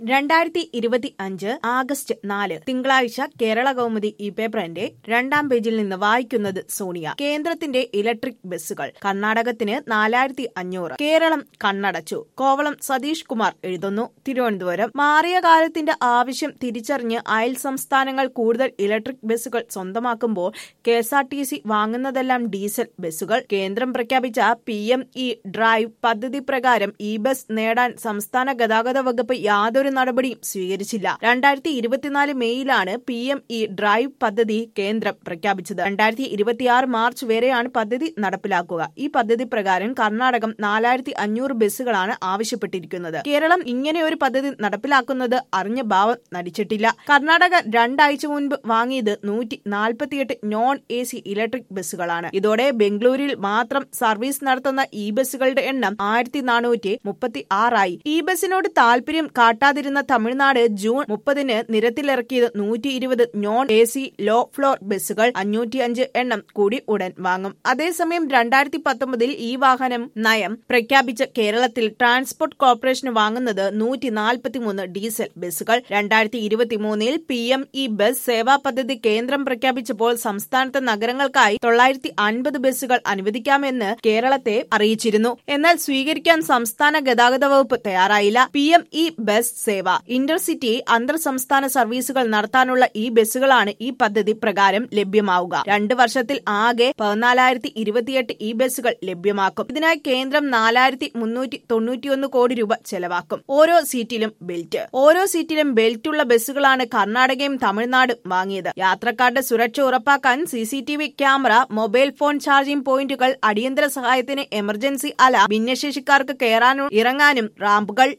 രണ്ടായിരത്തി ഇരുപത്തി അഞ്ച് ആഗസ്റ്റ് നാല് തിങ്കളാഴ്ച കേരള കൗമുദി ഈ പേപ്പറിന്റെ രണ്ടാം പേജിൽ നിന്ന് വായിക്കുന്നത് സോണിയ കേന്ദ്രത്തിന്റെ ഇലക്ട്രിക് ബസ്സുകൾ കർണാടകത്തിന് നാലായിരത്തി അഞ്ഞൂറ് കേരളം കണ്ണടച്ചു കോവളം സതീഷ് കുമാർ എഴുതുന്നു തിരുവനന്തപുരം മാറിയ കാലത്തിന്റെ ആവശ്യം തിരിച്ചറിഞ്ഞ് അയൽ സംസ്ഥാനങ്ങൾ കൂടുതൽ ഇലക്ട്രിക് ബസ്സുകൾ സ്വന്തമാക്കുമ്പോൾ K S R T C വാങ്ങുന്നതെല്ലാം ഡീസൽ ബസ്സുകൾ കേന്ദ്രം പ്രഖ്യാപിച്ച പി എം ഇ ഡ്രൈവ് പദ്ധതി പ്രകാരം ഇ ബസ് നേടാൻ സംസ്ഥാന ഗതാഗത വകുപ്പ് യാതൊരു നടപടിയും സ്വീകരിച്ചില്ല രണ്ടായിരത്തി ഇരുപത്തിനാല് മെയ്യിലാണ് പി എം ഇ ഡ്രൈവ് പദ്ധതി കേന്ദ്രം പ്രഖ്യാപിച്ചത് രണ്ടായിരത്തി ഇരുപത്തിയാറ് മാർച്ച് വരെയാണ് പദ്ധതി നടപ്പിലാക്കുക ഈ പദ്ധതി പ്രകാരം കർണാടകം നാലായിരത്തി അഞ്ഞൂറ് ബസ്സുകളാണ് ആവശ്യപ്പെട്ടിരിക്കുന്നത് കേരളം ഇങ്ങനെ ഒരു പദ്ധതി നടപ്പിലാക്കുന്നത് അറിഞ്ഞ ഭാവം നടിച്ചിട്ടില്ല കർണാടക രണ്ടാഴ്ച മുൻപ് വാങ്ങിയത് നൂറ്റി നാൽപ്പത്തിയെട്ട് നോൺ എ സി ഇലക്ട്രിക് ബസ്സുകളാണ് ഇതോടെ ബംഗളൂരിൽ മാത്രം സർവീസ് നടത്തുന്ന ഇ ബസ്സുകളുടെ എണ്ണം ആയിരത്തി നാനൂറ്റി മുപ്പത്തി ആറായി ഇ ബസ്സിനോട് താല്പര്യം കാട്ടാതിരുന്ന തമിഴ്നാട് ജൂൺ മുപ്പതിന് നിരത്തിലിറക്കിയത് നൂറ്റി ഇരുപത് non A C low floor ബസ്സുകൾ അഞ്ഞൂറ്റി അഞ്ച് എണ്ണം കൂടി ഉടൻ വാങ്ങും അതേസമയം രണ്ടായിരത്തി പത്തൊമ്പതിൽ ഈ വാഹനം നയം പ്രഖ്യാപിച്ച കേരളത്തിൽ ട്രാൻസ്പോർട്ട് കോർപ്പറേഷന് വാങ്ങുന്നത് നൂറ്റി നാൽപ്പത്തിമൂന്ന് ഡീസൽ ബസ്സുകൾ രണ്ടായിരത്തി ഇരുപത്തിമൂന്നിൽ P M E bus Sewa പദ്ധതി കേന്ദ്രം പ്രഖ്യാപിച്ചപ്പോൾ സംസ്ഥാനത്തെ നഗരങ്ങൾക്കായി തൊള്ളായിരത്തി അൻപത് ബസ്സുകൾ അനുവദിക്കാമെന്ന് കേരളത്തെ അറിയിച്ചിരുന്നു എന്നാൽ സ്വീകരിക്കാൻ സംസ്ഥാന ഗതാഗത വകുപ്പ് തയ്യാറായില്ല P M E bus Sewa intercity അന്തർ സംസ്ഥാന സർവീസുകൾ നടത്താനുള്ള ഈ ബസ്സുകളാണ് ഈ പദ്ധതി പ്രകാരം ലഭ്യമാവുക രണ്ട് വർഷത്തിൽ ആകെ പതിനാലായിരത്തി ഇരുപത്തിയെട്ട് ഈ ബസ്സുകൾ ലഭ്യമാക്കും ഇതിനായി കേന്ദ്രം നാലായിരത്തി മുന്നൂറ്റി തൊണ്ണൂറ്റിയൊന്ന് കോടി രൂപ ചെലവാക്കും ഓരോ സീറ്റിലും ബെൽറ്റ് ഓരോ സീറ്റിലും ബെൽറ്റുള്ള ബസ്സുകളാണ് കർണാടകയും തമിഴ്നാടും വാങ്ങിയത് യാത്രക്കാരുടെ സുരക്ഷ ഉറപ്പാക്കാൻ C C T V camera mobile phone charging പോയിന്റുകൾ അടിയന്തര സഹായത്തിന് എമർജൻസി അല ഭിന്നശേഷിക്കാർക്ക് കയറാനും ഇറങ്ങാനും റാമ്പുകൾ